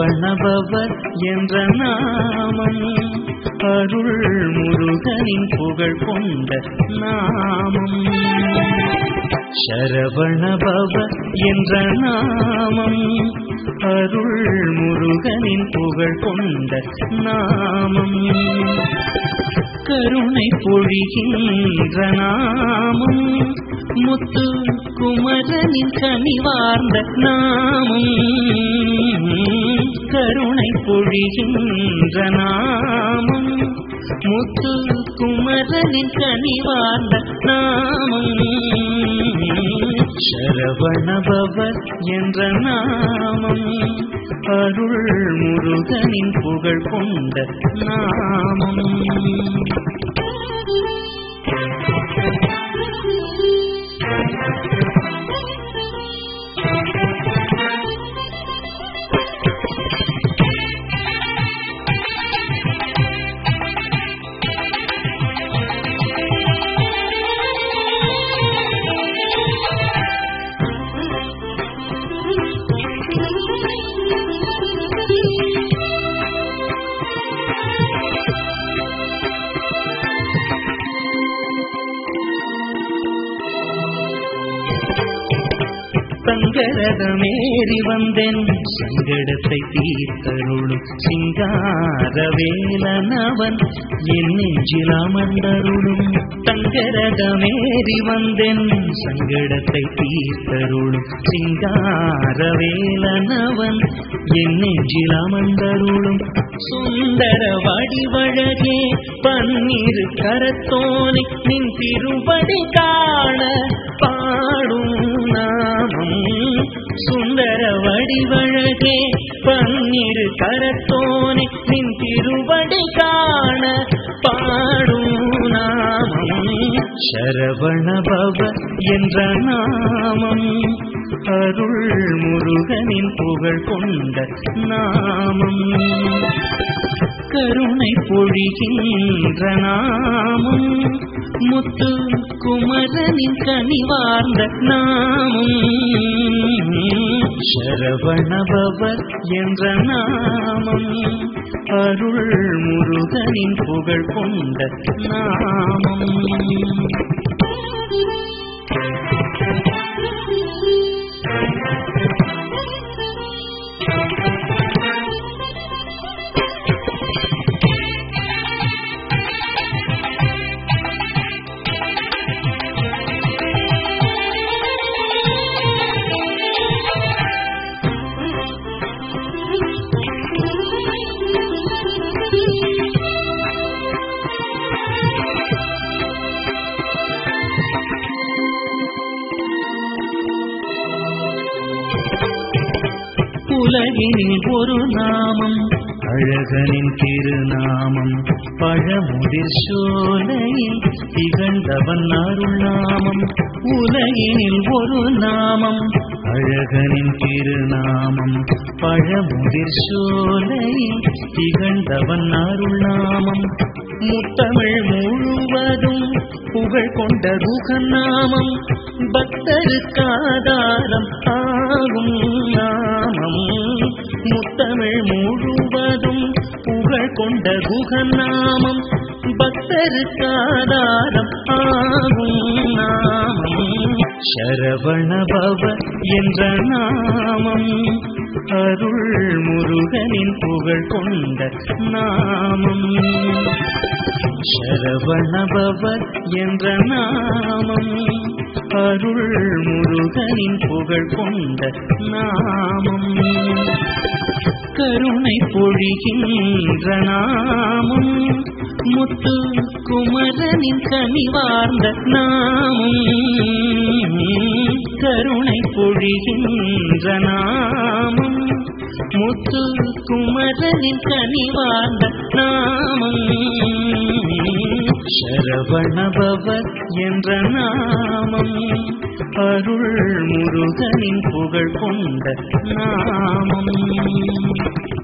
சரவணபவர் என்ற நாமம் அருள் முருகனின் புகழ் கொண்ட நாமம் சரவணபவ என்ற நாமம் அருள் முருகனின் புகழ் கொண்ட நாமம் கருணை பொழிகின்ற நாமம் முத்து குமரனின் கனிவார்ந்த நாமம் கருணை பொழிகின்ற நாமம் முத்து குமரனின் கனிவார்ந்த நாமம் சரவணபவர் என்ற நாமம் அருள் முருகனின் புகழ் கொண்ட நாமம் சங்கரதமேறி வந்தேன் சங்கடத்தை தீர்த்தருளும் சிங்காரவேலனவன் என் நெஞ்சில் அமர்ந்தருளும் சங்கரதமேறி வந்தேன் சங்கடத்தை தீர்த்தருளும் சிங்காரவேலனவன் என் நெஞ்சில் அமர்ந்தருளும் சுந்தர வடிவழகே பன்னீர் கரத்தோனை நின் திருப்படி காண பாடும் நாமம் சுந்தர வடிவழகே பன்னீர் கரத்தோனை நின் திருவடி காண பாடும் நாமம் சரவணபவ என்ற நாமம் அருள் முருகனின் புகழ் கொண்ட நாமம் கருணை பொழிகின்ற நாமம் முத்து குமரனின் கனிவார்ந்த நாமம் சரவணபவர் என்ற நாமம் அருள் முருகனின் புகழ் கொண்ட நாமம் உலகினில் ஒரு நாமம் அழகனின் திருநாமம் பழமுதிர் சோலையில் திகழ்ந்தவன் அருள் நாமம் உலகினில் ஒரு நாமம் அழகனின் திருநாமம் பழமுதிர் சோலையில் திகழ்ந்தவன் அருள் நாமம் முத்தமிழ் முழுவதும் புகழ் கொண்ட குகநாமம் பக்தருக்காதாரம் ஆகும் நாமம் முத்தமிழ் முழுவதும் புகழ் கொண்ட குகநாமம் பக்தருக்காதாரம் ஆகும் நாமம் சரவணபவ என்ற நாமம் அருள் முருகனின் புகழ் கொண்ட நாமம் சரவணபவர் என்ற நாமம் அருள் முருகனின் புகழ் கொண்ட நாமம் கருணை பொழிகின்ற நாமம் முத்து குமரனின் கனிவார்ந்த நாமம் கருணை பொழிகின்ற நாமம் முத்து குமரனின் கனிவார்ந்த நாமம் சரவணபவர் என்ற நாமம் அருள் முருகனின் புகழ் கொண்ட நாமம்